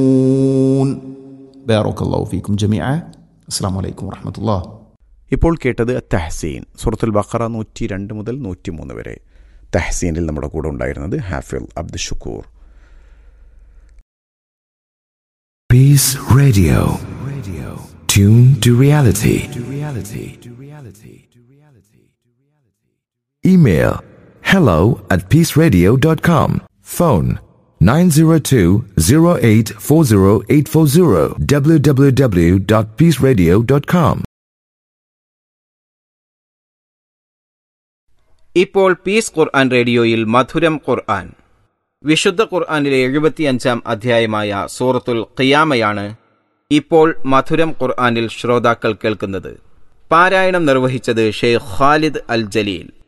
بارك الله فيكم جميعا السلام عليكم ورحمة الله ഇപ്പോൾ കേട്ടത് തഹസീൻ സുറത്തുൽ ബഖറ നൂറ്റി രണ്ട് മുതൽ നൂറ്റി മൂന്ന് വരെ തഹസീനിൽ നമ്മുടെ കൂടെ ഉണ്ടായിരുന്നത് ഹാഫിൽ Abdul Shukkur Peace Radio. Radio. Tune to reality. To reality. To reality. To reality. Email hello at peaceradio.com. Phone 902-0840840 www.peaceradio.com. ഇപ്പോൾ പീസ് ഖുർആൻ റേഡിയോയിൽ മധുരം ഖുർആൻ വിശുദ്ധ ഖുർആനിലെ എഴുപത്തിയഞ്ചാം അധ്യായമായ സൂറത്തുൽ ഖിയാമയാണ് ഇപ്പോൾ മധുരം ഖുർആനിൽ ശ്രോതാക്കൾ കേൾക്കുന്നത് പാരായണം നിർവഹിച്ചത് ഷെയ്ഖ് ഖാലിദ് അൽ ജലീൽ